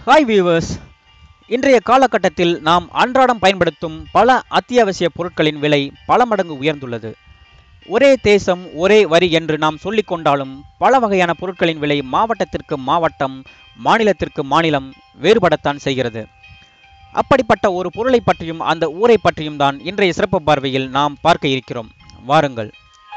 hi viewers இன்றைய காலகட்டத்தில் நாம் அன்றாடம் பயன்படுத்தும் பல அத்தியாவசிய பொருட்களின் விலை பல மடங்கு உயர்ந்துள்ளது ஒரே தேசம் ஒரே வரி என்று நாம் சொல்லிக் கொண்டாலும் பல வகையான பொருட்களின் விலை மாவட்டத்திற்கு மாவட்டம் மாநிலத்திற்கு மாநிலம் வேறுபடத்தான் செய்கிறது அப்படிப்பட்ட ஒரு பொருளை பற்றியும் அந்த ஊரை பற்றியும் தான் இன்றைய சிறப்பு பார்வையில் நாம் பார்க்க இருக்கிறோம் வாருங்கள்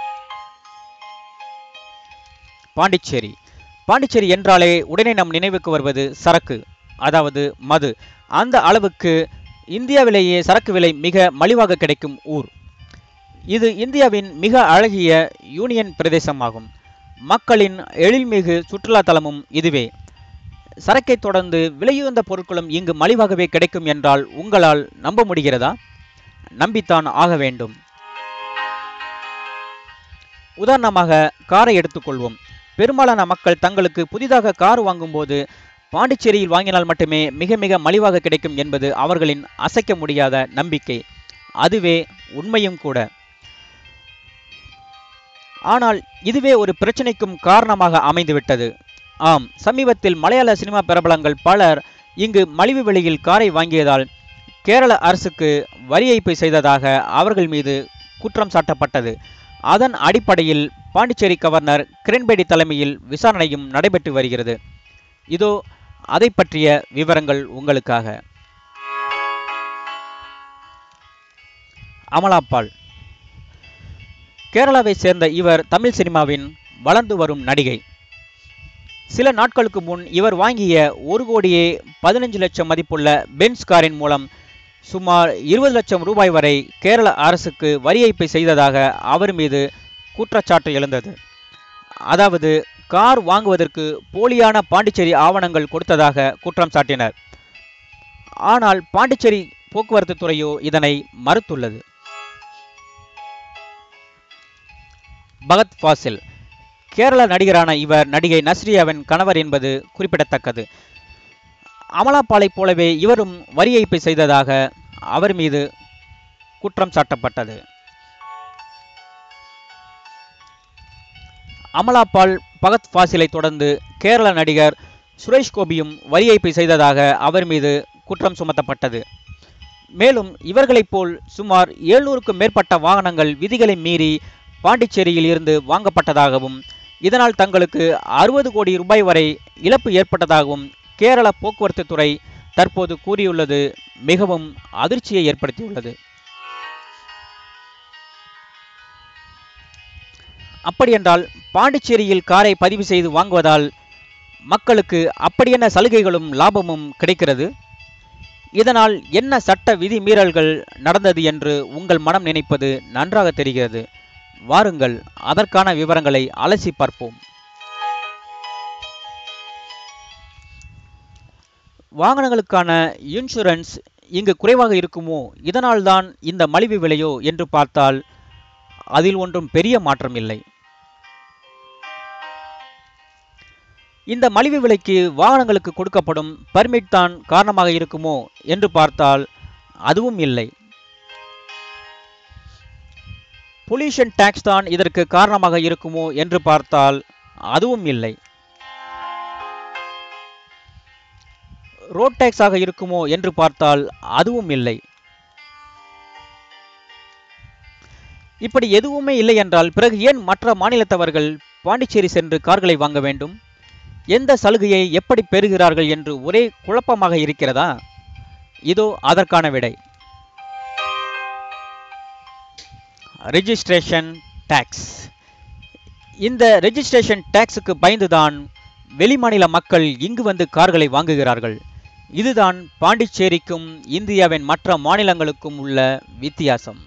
பாண்டிச்சேரி பாண்டிச்சேரி என்றாலே உடனே நம் நினைவுக்கு வருவது சரக்கு அதாவது மது அந்த அளவுக்கு இந்தியாவிலேயே சரக்கு விலை மிக மலிவாக கிடைக்கும் ஊர் இது இந்தியாவின் மிக அழகிய யூனியன் பிரதேசமாகும் மக்களின் எழில்மிகு சுற்றுலா தலமும் இதுவே சரக்கை தொடர்ந்து விலையுயர்ந்த பொருட்களும் இங்கு மலிவாகவே கிடைக்கும் என்றால் உங்களால் நம்ப முடிகிறதா நம்பித்தான் ஆக வேண்டும் உதாரணமாக காரை எடுத்துக்கொள்வோம் பெரும்பாலான மக்கள் தங்களுக்கு புதிதாக கார் வாங்கும்போது பாண்டிச்சேரியில் வாங்கினால் மட்டுமே மிக மிக மலிவாக கிடைக்கும் என்பது அவர்களின் அசைக்க முடியாத நம்பிக்கை அதுவே உண்மையும் கூட ஆனால் இதுவே ஒரு பிரச்சனைக்கும் காரணமாக அமைந்துவிட்டது ஆம் சமீபத்தில் மலையாள சினிமா பிரபலங்கள் பலர் இங்கு மலிவு விலையில் காரை வாங்கியதால் கேரள அரசுக்கு வரி ஏய்ப்பு செய்ததாக அவர்கள் மீது குற்றம் சாட்டப்பட்டது அதன் அடிப்படையில் பாண்டிச்சேரி கவர்னர் கிரண்பேடி தலைமையில் விசாரணையும் நடைபெற்று வருகிறது இதோ அதை பற்றிய விவரங்கள் உங்களுக்காக அமலாபால் கேரளாவை சேர்ந்த இவர் தமிழ் சினிமாவின் வளர்ந்து வரும் நடிகை சில நாட்களுக்கு முன் இவர் வாங்கிய ஒரு கோடியே பதினஞ்சு லட்சம் மதிப்புள்ள பென்ஸ் காரின் மூலம் சுமார் இருபது லட்சம் ரூபாய் வரை கேரள அரசுக்கு வரி ஏய்ப்பு செய்ததாக அவர் மீது குற்றச்சாட்டு எழுந்தது அதாவது கார் வாங்குவதற்கு போலியான பாண்டிச்சேரி ஆவணங்கள் கொடுத்ததாக குற்றம் சாட்டினர் ஆனால் பாண்டிச்சேரி போக்குவரத்து துறையோ இதனை மறுத்துள்ளது பகத் ஃபாசில் கேரள நடிகரான இவர் நடிகை நஸ்ரியாவின் கணவர் என்பது குறிப்பிடத்தக்கது அமலாபாலைப் போலவே இவரும் வரி ஏய்ப்பு செய்ததாக அவர் மீது குற்றம் சாட்டப்பட்டது அமலாபால் பகத் ஃபாசிலை தொடர்ந்து கேரள நடிகர் சுரேஷ் கோபியும் வரி ஏய்ப்பு செய்ததாக அவர் மீது குற்றம் சுமத்தப்பட்டது மேலும் இவர்களைப் போல் சுமார் எழுநூறுக்கும் மேற்பட்ட வாகனங்கள் விதிகளை மீறி பாண்டிச்சேரியில் இருந்து வாங்கப்பட்டதாகவும் இதனால் தங்களுக்கு அறுபது கோடி ரூபாய் வரை இழப்பு ஏற்பட்டதாகவும் கேரள போக்குவரத்து துறை தற்போது கூறியுள்ளது மிகவும் அதிர்ச்சியை ஏற்படுத்தியுள்ளது அப்படியென்றால் பாண்டிச்சேரியில் காரை பதிவு செய்து வாங்குவதால் மக்களுக்கு அப்படியென்ன சலுகைகளும் லாபமும் கிடைக்கிறது இதனால் என்ன சட்ட விதி மீறல்கள் நடந்தது என்று உங்கள் மனம் நினைப்பது நன்றாக தெரிகிறது வாருங்கள் அதற்கான விவரங்களை அலசி பார்ப்போம் வாகனங்களுக்கான இன்சூரன்ஸ் இங்கு குறைவாக இருக்குமோ இதனால்தான் இந்த மலிவு விலையோ என்று பார்த்தால் அதில் ஒன்றும் பெரிய மாற்றம் இல்லை இந்த மலிவு விலைக்கு வாகனங்களுக்கு கொடுக்கப்படும் பர்மிட் தான் காரணமாக இருக்குமோ என்று பார்த்தால் அதுவும் இல்லை பொல்யூஷன் டேக்ஸ் தான் இதற்கு காரணமாக இருக்குமோ என்று பார்த்தால் அதுவும் இல்லை ரோட் டேக்ஸாக இருக்குமோ என்று பார்த்தால் அதுவும் இல்லை இப்படி எதுவுமே இல்லை என்றால் பிறகு ஏன் மற்ற மாநிலத்தவர்கள் பாண்டிச்சேரி சென்று கார்களை வாங்க வேண்டும் எந்த சலுகையை எப்படி பெறுகிறார்கள் என்று ஒரே குழப்பமாக இருக்கிறதா இதோ அதற்கான விடை ரெஜிஸ்ட்ரேஷன் டேக்ஸ் இந்த ரெஜிஸ்ட்ரேஷன் டேக்ஸுக்கு பயந்துதான் வெளிமாநில மக்கள் இங்கு வந்து கார்களை வாங்குகிறார்கள் இதுதான் பாண்டிச்சேரிக்கும் இந்தியாவின் மற்ற மாநிலங்களுக்கும் உள்ள வித்தியாசம்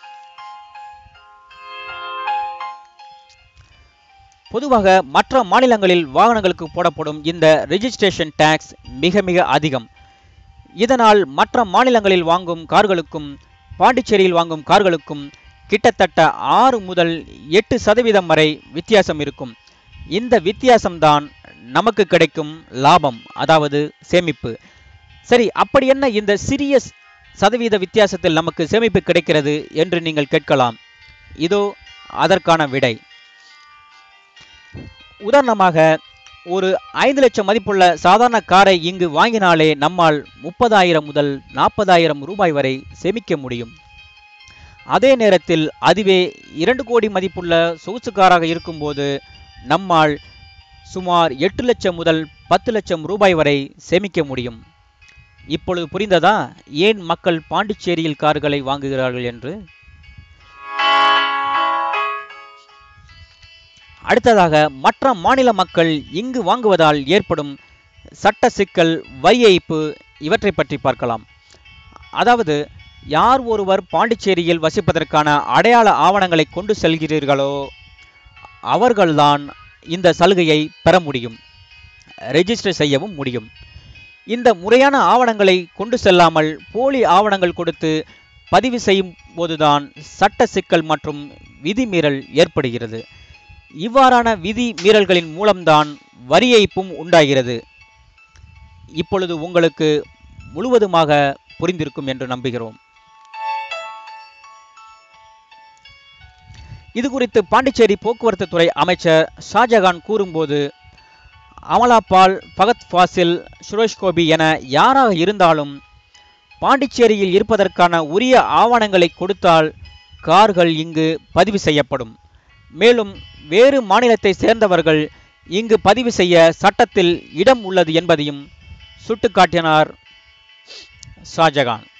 பொதுவாக மற்ற மாநிலங்களில் வாகனங்களுக்கு போடப்படும் இந்த ரெஜிஸ்ட்ரேஷன் டேக்ஸ் மிக மிக அதிகம் இதனால் மற்ற மாநிலங்களில் வாங்கும் கார்களுக்கும் பாண்டிச்சேரியில் வாங்கும் கார்களுக்கும் கிட்டத்தட்ட ஆறு முதல் எட்டு சதவீதம் வரை வித்தியாசம் இருக்கும் இந்த வித்தியாசம்தான் நமக்கு கிடைக்கும் லாபம் அதாவது சேமிப்பு சரி அப்படி என்ன இந்த சிறிய சதவீத வித்தியாசத்தில் நமக்கு சேமிப்பு கிடைக்கிறது என்று நீங்கள் கேட்கலாம் இதோ அதற்கான விடை உதாரணமாக ஒரு ஐந்து லட்சம் மதிப்புள்ள சாதாரண காரை இங்கு வாங்கினாலே நம்மால் முப்பதாயிரம் முதல் நாற்பதாயிரம் ரூபாய் வரை சேமிக்க முடியும் அதே நேரத்தில் அதுவே இரண்டு கோடி மதிப்புள்ள சொகுசு காராக இருக்கும்போது நம்மால் சுமார் எட்டு லட்சம் முதல் பத்து லட்சம் ரூபாய் வரை சேமிக்க முடியும் இப்பொழுது புரிந்ததா ஏன் மக்கள் பாண்டிச்சேரியில் கார்களை வாங்குகிறார்கள் என்று அடுத்ததாக மற்ற மாநில மக்கள் இங்கு வாங்குவதால் ஏற்படும் சட்ட சிக்கல் வரி ஏய்ப்பு இவற்றை பற்றி பார்க்கலாம் அதாவது யார் ஒருவர் பாண்டிச்சேரியில் வசிப்பதற்கான அடையாள ஆவணங்களை கொண்டு செல்கிறீர்களோ அவர்கள்தான் இந்த சலுகையை பெற முடியும் ரெஜிஸ்டர் செய்யவும் முடியும் இந்த முறையான ஆவணங்களை கொண்டு செல்லாமல் போலி ஆவணங்கள் கொடுத்து பதிவு செய்யும் போதுதான் சட்ட சிக்கல் மற்றும் விதிமீறல் ஏற்படுகிறது இவ்வாறான விதி மீறல்களின் மூலம்தான் வரி ஏய்ப்பும் உண்டாகிறது இப்பொழுது உங்களுக்கு முழுவதுமாக புரிந்திருக்கும் என்று நம்புகிறோம் இது குறித்து பாண்டிச்சேரி போக்குவரத்து துறை அமைச்சர் ஷாஜகான் கூறும்போது அமலாபால் பகத் ஃபாசில் சுரேஷ் கோபி என யாராக இருந்தாலும் பாண்டிச்சேரியில் இருப்பதற்கான உரிய ஆவணங்களை கொடுத்தால் கார்கள் இங்கு பதிவு செய்யப்படும் மேலும் வேறு மாநிலத்தை சேர்ந்தவர்கள் இங்கு பதிவு செய்ய சட்டத்தில் இடம் உள்ளது என்பதையும் சுட்டிக்காட்டினார் ஷாஜகான்